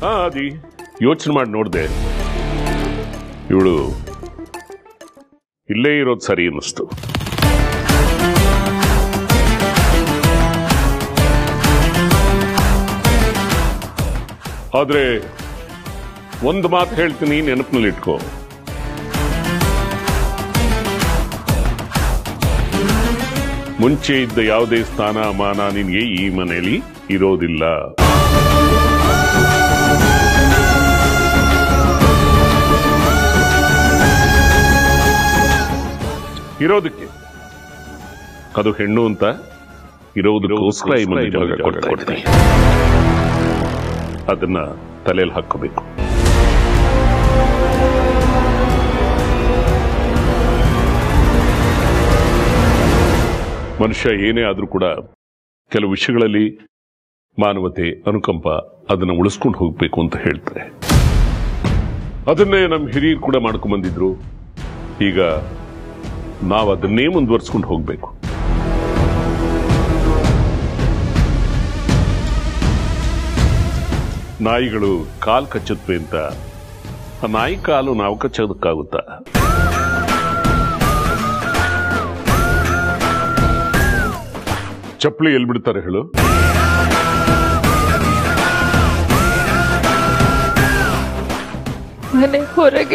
ಹಾ ಅದಿ ಯೋಚನೆ ಮಾಡಿ ನೋಡ್ದೆ ಇವಳು ಇಲ್ಲೇ ಇರೋದು ಸರಿ ಅನ್ನಿಸ್ತು ಆದ್ರೆ ಒಂದು ಮಾತು ಹೇಳ್ತೀನಿ ನೆನಪಿನಲ್ಲಿ ಇಟ್ಕೋ ಮುಂಚೆ ಇದ್ದ ಯಾವುದೇ ಸ್ಥಾನ ಮಾನ ನಿನಗೆ ಈ ಮನೆಯಲ್ಲಿ ಇರೋದಿಲ್ಲ ಇರೋದಕ್ಕೆ ಅದು ಹೆಣ್ಣು ಅಂತ ಇರೋದಕ್ಕೋಸ್ಕರ ಈ ಮನೆ ಜಾಗ ಕೊಡ್ತಾ ಇದ್ದೀನಿ ಅದನ್ನ ತಲೆಯಲ್ಲಿ ಹಾಕೋಬೇಕು ಮನುಷ್ಯ ಏನೇ ಆದ್ರೂ ಕೂಡ ಕೆಲವು ವಿಷಯಗಳಲ್ಲಿ ಮಾನವತೆ ಅನುಕಂಪ ಅದನ್ನ ಉಳಿಸ್ಕೊಂಡು ಹೋಗ್ಬೇಕು ಅಂತ ಹೇಳ್ತಾರೆ ಅದನ್ನೇ ನಮ್ಮ ಹಿರಿಯರು ಕೂಡ ಮಾಡ್ಕೊಂಡ್ ಬಂದಿದ್ರು ಈಗ ನಾವು ಅದನ್ನೇ ಮುಂದುವರ್ಸ್ಕೊಂಡು ಹೋಗ್ಬೇಕು ನಾಯಿಗಳು ಕಾಲ್ ಕಚ್ಚುತ್ತವೆ ಅಂತ ಆ ನಾಯಿ ಕಾಲು ನಾವು ಕಚ್ಚೋದಕ್ಕಾಗುತ್ತಾ ಚಪ್ಪಲಿ ಎಲ್ಲಿ ಬಿಡ್ತಾರೆ ಹೇಳು ಮನೆ ಹೊರಗೆ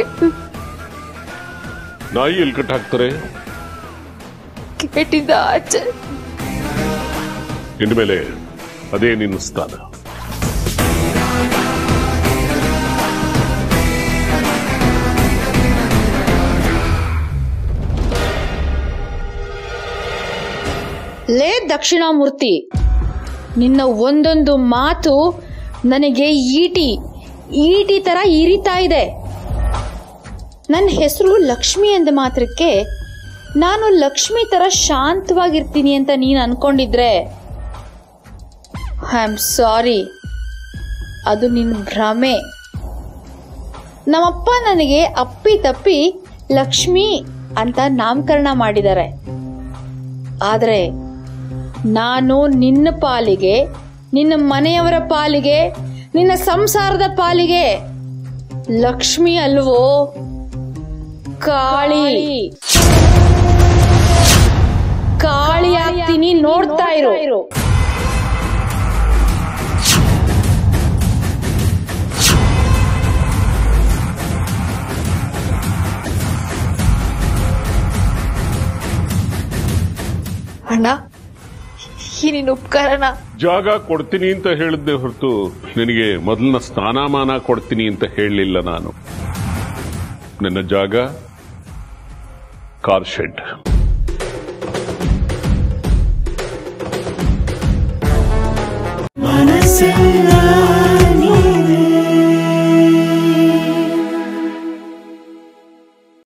ನಾಯಿ ಎಲ್ಲಿ ಕಟ್ ಹಾಕ್ತಾರೆ ಕೇಟಿಂದ ಆಚೆ ಇನ್ಮೇಲೆ ಅದೇ ನಿನ್ನ ಸ್ಥಾನ ಲೇ ದಕ್ಷಿಣಾಮೂರ್ತಿ ನಿನ್ನ ಒಂದೊಂದು ಮಾತು ನನಗೆ ಈಟಿ ಈಟಿ ತರ ಇರಿತಾ ಇದೆ ನನ್ನ ಹೆಸರು ಲಕ್ಷ್ಮಿ ಎಂದ ಮಾತ್ರಕ್ಕೆ ನಾನು ಲಕ್ಷ್ಮಿ ತರ ಶಾಂತವಾಗಿರ್ತೀನಿ ಅಂತ ನೀನು ಅನ್ಕೊಂಡಿದ್ರೆ ಐ ಆಮ್ ಸಾರಿ ಅದು ನಿನ್ನ ಭ್ರಮೆ ನಮ್ಮಪ್ಪ ನನಗೆ ಅಪ್ಪಿ ತಪ್ಪಿ ಲಕ್ಷ್ಮಿ ಅಂತ ನಾಮಕರಣ ಮಾಡಿದ್ದಾರೆ ಆದರೆ ನಾನು ನಿನ್ನ ಪಾಲಿಗೆ ನಿನ್ನ ಮನೆಯವರ ಪಾಲಿಗೆ ನಿನ್ನ ಸಂಸಾರದ ಪಾಲಿಗೆ ಲಕ್ಷ್ಮಿ ಅಲ್ವೋ ಕಾಳಿ ಕಾಳಿ ಆಗ್ತೀನಿ ನೋಡ್ತಾ ಇರು ಅಣ್ಣ ಈ ನಿನ್ನ ಉಪಕಾರನ ಜಾಗ ಕೊಡ್ತೀನಿ ಅಂತ ಹೇಳಿದ್ದೆ ಹೊರತು ನಿನಗೆ ಮೊದಲಿನ ಸ್ಥಾನಮಾನ ಕೊಡ್ತೀನಿ ಅಂತ ಹೇಳಲಿಲ್ಲ ನಾನು ನನ್ನ ಜಾಗ ಕಾರ್ ಶೆಡ್ ಮನಸ್ಸೆಲ್ಲ